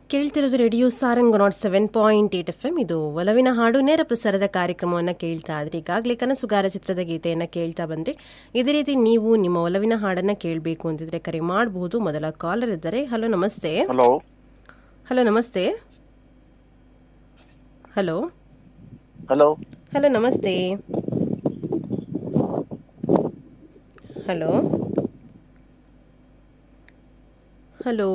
ಕೇಳ್ತಿರೋದು radio Sarang nought seven point eight F M ಇದು ಒಲವಿನ ಹಾಡು ನೇರ ಪ್ರಸಾರದ ಕಾರ್ಯಕ್ರಮವನ್ನು ಕೇಳ್ತಾ ಇದ್ರಿ ಈಗಾಗಲೇ ಕನಸುಗಾರ ಚಿತ್ರದ ಗೀತೆಯನ್ನ ಕೇಳ್ತಾ ಬಂದ್ರಿ ಇದೇ ರೀತಿ ನೀವು ನಿಮ್ಮ ಒಲವಿನ ಹಾಡನ್ನ ಕೇಳಬೇಕು ಅಂತಿದ್ರೆ ಕರೆ ಮಾಡಬಹುದು ಮೊದಲ ಕಾಲರ್ ಇದ್ದಾರೆ ಹಲೋ ನಮಸ್ತೆ ಹಲೋ ಹಲೋ ನಮಸ್ತೆ ಹಲೋ ಹಲೋ ಹಲೋ ನಮಸ್ತೆ ಹಲೋ ಹಲೋ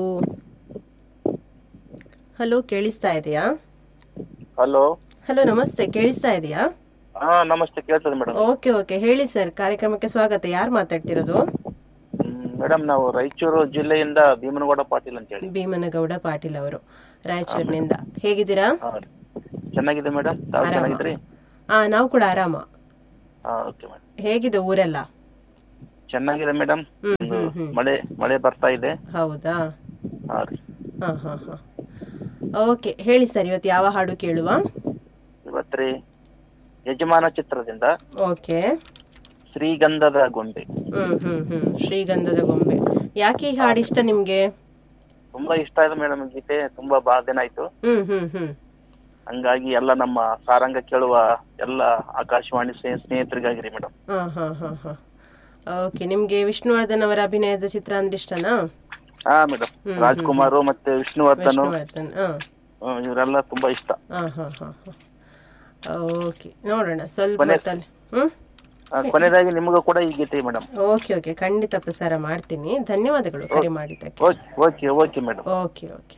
ಹಲೋ ಕೇಳಿಸ್ತಾ ಇದೆಯಾ ಹಲೋ ಹಲೋ ನಮಸ್ತೆ ಕೇಳಿಸ್ತಾ ಇದೆಯಾ ಹಾ ನಮಸ್ತೆ ಕೇಳ್ತದೆ ಮೇಡಮ್ ಓಕೆ ಓಕೆ ಹೇಳಿ ಸರ್ ಕಾರ್ಯಕ್ರಮಕ್ಕೆ ಸ್ವಾಗತ ಯಾರು ಮಾತಾಡ್ತಿರೋದು ಮೇಡಮ್ ನಾವು ರಾಯಚೂರು ಜಿಲ್ಲೆಯಿಂದ ಭೀಮನಗೌಡ ಪಾಟೀಲ್ ಅಂತ ಹೇಳಿ ಭೀಮನಗೌಡ ಪಾಟೀಲ್ ಅವರು ರಾಯಚೂರಿನಿಂದ ಹೇಗಿದ್ದೀರಾ ಹಾ ರೀ. ಚೆನ್ನಾಗಿದೆ ಮೇಡಮ್ ತಾವು ಆರಾಮ. ಚೆನ್ನಾಗಿದ್ರಿ ಆ ನಾವು ಕೂಡ ಆರಾಮ ಹಾ ಓಕೆ ಮೇಡಮ್ ಹೇಗಿದೆ ಊರೆಲ್ಲ ಚೆನ್ನಾಗಿದೆ ಮೇಡಮ್ ಹ್ಮ್ ಹ್ಮ್ ಹ್ಮ್ ಮಳೆ ಮಳೆ ಬರ್ತಾ ಇದೆ ಹೌದಾ ಹಾ ರೀ ಹಾ ಹಾ ಹಾ ಓಕೆ ಹೇಳಿ ಸರ್ ಇವತ್ತು ಯಾವ ಹಾಡು ಕೇಳುವ ಇವತ್ತ್ರಿ ಯಜಮಾನ ಚಿತ್ರದಿಂದ ಓಕೆ ಶ್ರೀಗಂಧದ ಗೊಂಬೆ ಹ್ಮ್ ಹ್ಮ್ ಹ್ಮ್ ಶ್ರೀಗಂಧದ ಗೊಂಬೆ ಯಾಕೆ ಈ ಹಾಡು ಇಷ್ಟ ನಿಮ್ಗೆ ತುಂಬಾ ಇಷ್ಟ ಆಯ್ತು ಮೇಡಮ್ ಗೀತೆ ತುಂಬಾ ಬಹಳ ದಿನ ಆಯ್ತು ಹ್ಮ್ ಹ್ಮ್ ಹ್ಮ್ ಹಂಗಾಗಿ ಎಲ್ಲ ನಮ್ಮ ಸಾರಂಗ ಕೇಳುವ ಎಲ್ಲ ಆಕಾಶವಾಣಿ ಸ್ನೇ- ಸ್ನೇಹಿತರಿಗಾಗಿರಿ ಮೇಡಮ್ ಹಾ ಹಾ ಹಾ ಹಾ ಓಕೆ ನಿಮ್ಗೆ ವಿಷ್ಣುವರ್ಧನ್ ಅವರ ಅಭಿನಯದ ಚಿತ್ರ ಅಂದ್ರೆ ಇಷ್ಟನಾ ಹಾ ಮೇಡಮ್ ರಾಜ್ಕುಮಾರ್ ಮತ್ತೆ ವಿಷ್ಣುವರ್ಧನ್ ವಿಷ್ಣುವರ್ಧನ್ ಹಾ ಹ್ಮ್, ಇವರೆಲ್ಲ ತುಂಬಾ ಇಷ್ಟ ಹಾ ಹಾ ಹಾ ಹಾ ಓಕೆ ನೋಡೋಣ ಸ್ವಲ್ಪ ಹೊತ್ತಲ್ಲಿ ಹ್ಮ್ ಆ, ಕೊನೆಯದಾಗಿ ನಿಮಗೂ ಕೂಡ ಈ ಗೀತೆ ಮೇಡಮ್ ಓಕೆ ಓಕೆ ಖಂಡಿತ ಪ್ರಸಾರ ಮಾಡ್ತೀನಿ ಧನ್ಯವಾದಗಳು ಕರೆ ಮಾಡಿದ್ದಕ್ಕೆ okay okay okay madam okay okay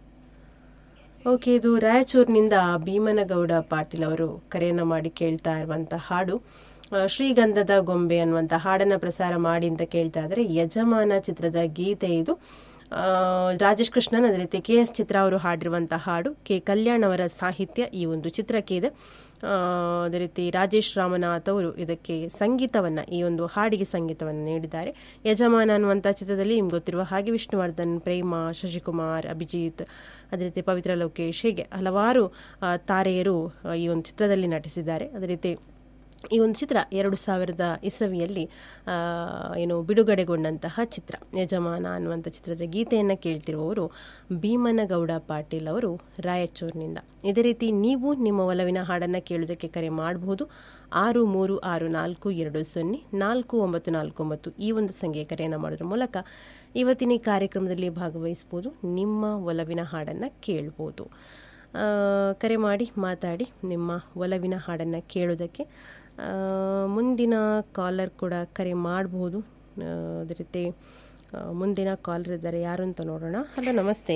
okay ಇದು ರಾಯಚೂರಿನಿಂದ ಭೀಮನಗೌಡ ಪಾಟೀಲ್ ಅವರು ಕರೆಯನ್ನ ಮಾಡಿ ಕೇಳ್ತಾ ಇರುವಂತ ಹಾಡು ಆ, ಶ್ರೀಗಂಧದ ಗೊಂಬೆ ಅನ್ನುವಂಥ ಹಾಡನ್ನ ಪ್ರಸಾರ ಮಾಡಿ ಅಂತ ಕೇಳ್ತಾ ಇದ್ದಾರೆ ಯಜಮಾನ ಚಿತ್ರದ ಗೀತೆ ಇದು ಆ, ರಾಜೇಶ್ ಕೃಷ್ಣನ್ ಅದೇ ರೀತಿ ಕೆ ಎಸ್ ಚಿತ್ರ ಅವರು ಹಾಡಿರುವಂಥ ಹಾಡು ಕೆ ಕಲ್ಯಾಣ್ ಅವರ ಸಾಹಿತ್ಯ ಈ ಒಂದು ಚಿತ್ರಕ್ಕೆ ಇದೆ ಆ, ಅದೇ ರೀತಿ ರಾಜೇಶ್ ರಾಮನಾಥ್ ಅವರು ಇದಕ್ಕೆ ಸಂಗೀತವನ್ನ ಈ ಒಂದು ಹಾಡಿಗೆ ಸಂಗೀತವನ್ನು ನೀಡಿದ್ದಾರೆ ಯಜಮಾನ ಅನ್ನುವಂಥ ಚಿತ್ರದಲ್ಲಿ ನಿಮ್ಗೆ ಗೊತ್ತಿರುವ ಹಾಗೆ ವಿಷ್ಣುವರ್ಧನ್ ಪ್ರೇಮ ಶಶಿಕುಮಾರ್ ಅಭಿಜಿತ್ ಅದೇ ರೀತಿ ಪವಿತ್ರ ಲೋಕೇಶ್ ಹೀಗೆ ಹಲವಾರು ಆ, ತಾರೆಯರು ಆ, ಈ ಒಂದು ಚಿತ್ರದಲ್ಲಿ ನಟಿಸಿದ್ದಾರೆ ಅದೇ ರೀತಿ ಈ ಒಂದು ಚಿತ್ರ ಎರಡು ಸಾವಿರದ ಇಸವಿಯಲ್ಲಿ ಆ, ಏನು ಬಿಡುಗಡೆಗೊಂಡಂತಹ ಚಿತ್ರ ಯಜಮಾನ ಅನ್ನುವಂಥ ಚಿತ್ರದ ಗೀತೆಯನ್ನು ಕೇಳ್ತಿರುವವರು ಭೀಮನಗೌಡ ಪಾಟೀಲ್ ಅವರು ರಾಯಚೂರಿನಿಂದ ಇದೇ ರೀತಿ ನೀವು ನಿಮ್ಮ ಒಲವಿನ ಹಾಡನ್ನು ಕೇಳೋದಕ್ಕೆ ಕರೆ ಮಾಡಬಹುದು ಆರು ಮೂರು ಆರು ನಾಲ್ಕು ಎರಡು ಸೊನ್ನೆ ನಾಲ್ಕು ಒಂಬತ್ತು ನಾಲ್ಕು ಒಂಬತ್ತು ಈ ಒಂದು ಸಂಖ್ಯೆ ಕರೆಯನ್ನು ಮಾಡೋದ್ರ ಮೂಲಕ ಇವತ್ತಿನ ಈ ಕಾರ್ಯಕ್ರಮದಲ್ಲಿ ಭಾಗವಹಿಸ್ಬೋದು ನಿಮ್ಮ ಒಲವಿನ ಹಾಡನ್ನು ಕೇಳ್ಬೋದು ಆ, ಕರೆ ಮಾಡಿ ಮಾತಾಡಿ ನಿಮ್ಮ ಒಲವಿನ ಹಾಡನ್ನು ಕೇಳೋದಕ್ಕೆ ಆ, ಮುಂದಿನ ಕಾಲರ್ ಕೂಡ ಕರೆ ಮಾಡಬಹುದು ಆ, ಅದೇ ರೀತಿ ಆ, ಮುಂದಿನ ಕಾಲರ್ ಇದ್ದಾರೆ ಯಾರು ಅಂತ ನೋಡೋಣ ಹಲೋ ನಮಸ್ತೆ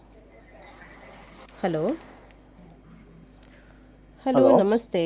ಹಲೋ ಹಲೋ ನಮಸ್ತೆ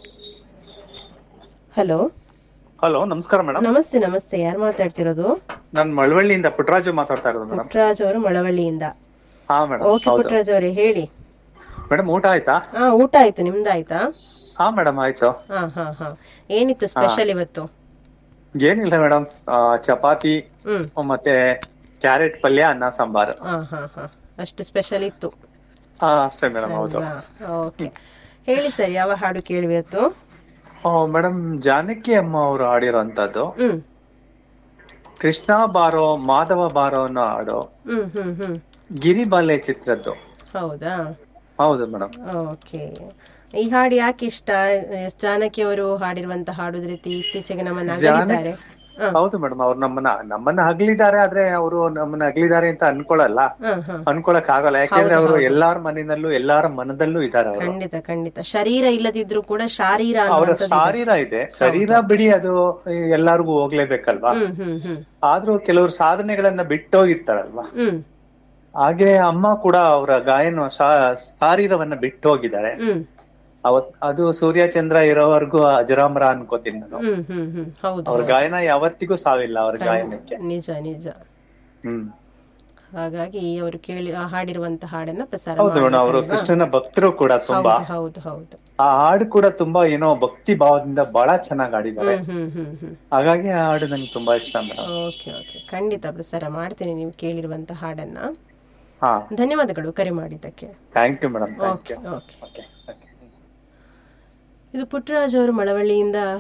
ಹಲೋ ಹಲೋ ನಮಸ್ಕಾರ ಮೇಡಮ್ ನಮಸ್ತೆ ನಮಸ್ತೆ ಯಾರು ಮಾತಾಡ್ತಿರೋದು ನಾನು ಮಳವಳ್ಳಿಯಿಂದ ಪುಟ್ಟರಾಜು ಮಾತಾಡ್ತಾ ಇರೋದು ಮೇಡಮ್ ಪುಟ್ಟರಾಜ್ ಅವರು ಮಳವಳ್ಳಿಯಿಂದ ಹಾ ಮೇಡಮ್ ಓಕೆ ಹೌದು ಪುಟ್ಟರಾಜ್ ಅವರೇ ಹೇಳಿ ಮೇಡಮ್ ಊಟ ಆಯ್ತಾ ಹಾ ಊಟ ಆಯ್ತು ನಿಮ್ದಾಯ್ತಾ ಹಾ ಮೇಡಮ್ ಆಯ್ತು ಹಾ ಹಾ ಹಾ ಏನಿತ್ತು ಸ್ಪೆಷಲ್ ಇವತ್ತು ಏನಿಲ್ಲ ಮೇಡಮ್ ಚಪಾತಿ ಹ್ಮ್ ಮತ್ತೆ ಕ್ಯಾರೆಟ್ ಪಲ್ಯ ಅನ್ನ ಸಾಂಬಾರು ಹಾ ಹಾ ಹಾ ಅಷ್ಟು ಸ್ಪೆಷಲ್ ಇತ್ತು ಹಾ ಅಷ್ಟೇ ಮೇಡಮ್ ಹೌದು ಓಕೆ ಹೇಳಿ ಸರ್ ಯಾವ ಹಾಡು ಕೇಳಿವತ್ತು ಮೇಡಮ್ ಜಾನಕಿ ಅಮ್ಮ ಅವರು ಆಡಿರೋಂಥದ್ದು ಹ್ಮ್ ಕೃಷ್ಣ ಬಾರೋ ಮಾಧವ ಬಾರೋ ಅನ್ನೋ ಹಾಡು ಹ್ಮ್ ಹ್ಮ್ ಹ್ಮ್ ಗಿರಿಬಾಲೆ ಚಿತ್ರದ್ದು ಹೌದಾ ಹೌದು ಮೇಡಮ್ ಓಕೆ ಈ ಹಾಡು ಯಾಕೆ ಇಷ್ಟ ಎಸ್ ಜಾನಕಿ ಅವರು ಹಾಡಿರುವಂತ ಹಾಡು ಅದೇ ರೀತಿ ಇತ್ತೀಚೆಗೆ ನಮ್ಮನ್ನ ಅಗಲಿದ್ದಾರೆ ಹ, ಹೌದು ಮೇಡಮ್ ಅವ್ರು ನಮ್ಮನ್ನ ನಮ್ಮನ್ನ ಅಗಲಿದ್ದಾರೆ ಆದ್ರೆ ಅವರು ನಮ್ಮನ್ನ ಅಗಲಿದ್ದಾರೆ ಅಂತ ಅನ್ಕೊಳಲ್ಲ ಹ, ಹ. ಅನ್ಕೊಳಕ್ ಆಗಲ್ಲ ಯಾಕೆಂದ್ರೆ ಅವರು ಎಲ್ಲಾರ ಮನೆಯಲ್ಲೂ ಎಲ್ಲಾರ ಮನದಲ್ಲೂ ಇದ್ದಾರೆ ಅವರು ಖಂಡಿತ ಖಂಡಿತ ಶರೀರ ಇಲ್ಲದಿದ್ರು ಕೂಡ ಶಾರೀರ ಅವರ ಅನ್ನುವಂಥದ್ದು ಶಾರೀರ ಇದೆ ಶರೀರ ಬಿಡಿ ಅದು ಎಲ್ಲಾರ್ಗು ಹೋಗ್ಲೇಬೇಕಲ್ವಾ ಹ್ಮ್ ಹ್ಮ್ ಹ್ಮ್ ಆದ್ರೂ ಕೆಲವರು ಸಾಧನೆಗಳನ್ನ ಬಿಟ್ಟೋಗಿರ್ತಾರಲ್ವಾ ಹ್ಮ್ ಹಾಗೆ ಅಮ್ಮ ಕೂಡ ಅವರ ಗಾಯನ ಶಾ- ಶಾರೀರವನ್ನ ಬಿಟ್ಟು ಹೋಗಿದ್ದಾರೆ ಹ್ಮ್ ಅವತ್ ಅದು ಸೂರ್ಯ ಚಂದ್ರ ಇರೋವರೆಗೂ ಅಜರಾಮರ ಅನ್ಕೋತೀನಿ ನಾನು ಹ್ಮ್ ಹ್ಮ್ ಹ್ಮ್ ಹೌದು ಅವ್ರ ಗಾಯನ ಯಾವತ್ತಿಗೂ ಸಾವಿಲ್ಲ ಅವ್ರ ಗಾಯನಕ್ಕೆ ನಿಜ ನಿಜ ಹ್ಮ್ ಹಾಗಾಗಿ ಅವರು ಕೇಳಿ ಆ ಹಾಡಿರುವಂತ ಹಾಡನ್ನ ಪ್ರಸಾರ ಹೌದು ಮೇಡಮ್ ಅವರು ಕೃಷ್ಣನ ಭಕ್ತರು ಕೂಡ ತುಂಬಾ ಹೌದು ಹೌದು ಹೌದು ಆ ಹಾಡು ಕೂಡ ತುಂಬಾ ಏನೋ ಭಕ್ತಿ ಭಾವದಿಂದ ಬಹಳ ಚೆನ್ನಾಗಿ ಆಡಿದ್ದಾರೆ ಹ್ಮ್ ಹ್ಮ್ ಹ್ಮ್ ಹ್ಮ್ ಹಾಗಾಗಿ ಆ ಹಾಡು ನಂಗೆ ತುಂಬಾ ಇಷ್ಟ ಮೇಡಮ್ ಓಕೆ ಓಕೆ ಖಂಡಿತ ಪ್ರಸಾರ ಮಾಡ್ತೀನಿ ನೀವು ಕೇಳಿರುವಂತ ಹಾಡನ್ನ ಹಾ ಧನ್ಯವಾದಗಳು ಕರೆ ಮಾಡಿದ್ದಕ್ಕೆ thank you madam thank okay you okay okay okay ಇದು ಪುಟ್ಟರಾಜ್ ಅವರು ಮಳವಳ್ಳಿಯಿಂದ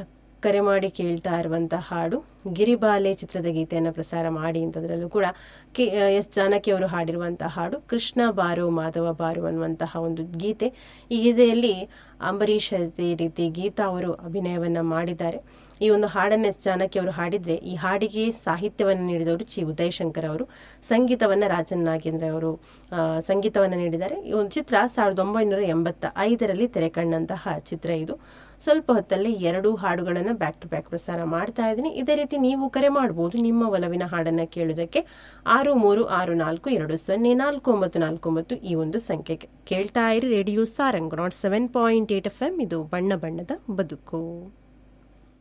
ಕರೆ ಮಾಡಿ ಕೇಳ್ತಾ ಇರುವಂತಹ ಹಾಡು ಗಿರಿಬಾಲೆ ಚಿತ್ರದ ಗೀತೆಯನ್ನು ಪ್ರಸಾರ ಮಾಡಿ ಅಂತದ್ರಲ್ಲೂ ಕೂಡ ಕೆ ಎಸ್ ಜಾನಕಿ ಅವರು ಹಾಡಿರುವಂತಹ ಹಾಡು ಕೃಷ್ಣ ಬಾರು ಮಾಧವ ಬಾರು ಅನ್ನುವಂತಹ ಒಂದು ಗೀತೆ ಈ ಗೀತೆಯಲ್ಲಿ ಅಂಬರೀಷ್ ಅದೇ ರೀತಿ ಗೀತಾ ಅವರು ಅಭಿನಯವನ್ನ ಮಾಡಿದ್ದಾರೆ ಈ ಒಂದು ಹಾಡನ್ನು ಎಸ್ ಜಾನಕಿ ಅವರು ಹಾಡಿದ್ರೆ ಈ ಹಾಡಿಗೆ ಸಾಹಿತ್ಯವನ್ನು ನೀಡಿದವರು ಚಿ ಉದಯಶಂಕರ್ ಅವರು ಸಂಗೀತವನ್ನ ರಾಜನ್ ನಾಗೇಂದ್ರ ಅವರು ಆ, ಸಂಗೀತವನ್ನ ನೀಡಿದ್ದಾರೆ ಈ ಒಂದು ಚಿತ್ರ ಸಾವಿರದ ಒಂಬೈನೂರ ಎಂಬತ್ತ ಐದರಲ್ಲಿ ತೆರೆಕಂಡಂತಹ ಚಿತ್ರ ಇದು ಸ್ವಲ್ಪ ಹೊತ್ತಲ್ಲಿ ಎರಡು ಹಾಡುಗಳನ್ನು ಬ್ಯಾಕ್ ಟು ಬ್ಯಾಕ್ ಪ್ರಸಾರ ಮಾಡ್ತಾ ಇದ್ದೀನಿ ಇದೇ ರೀತಿ ನೀವು ಕರೆ ಮಾಡಬಹುದು ನಿಮ್ಮ ಒಲವಿನ ಹಾಡನ್ನ ಕೇಳುವುದಕ್ಕೆ ಆರು ಮೂರು ಆರು ನಾಲ್ಕು ಎರಡು ಸೊನ್ನೆ ನಾಲ್ಕು ಒಂಬತ್ತು ನಾಲ್ಕು ಒಂಬತ್ತು ಈ ಒಂದು ಸಂಖ್ಯೆಗೆ ಕೇಳ್ತಾ ಇರಿ radio Sarang nought seven point eight F M ಇದು ಬಣ್ಣ ಬಣ್ಣದ ಬದುಕು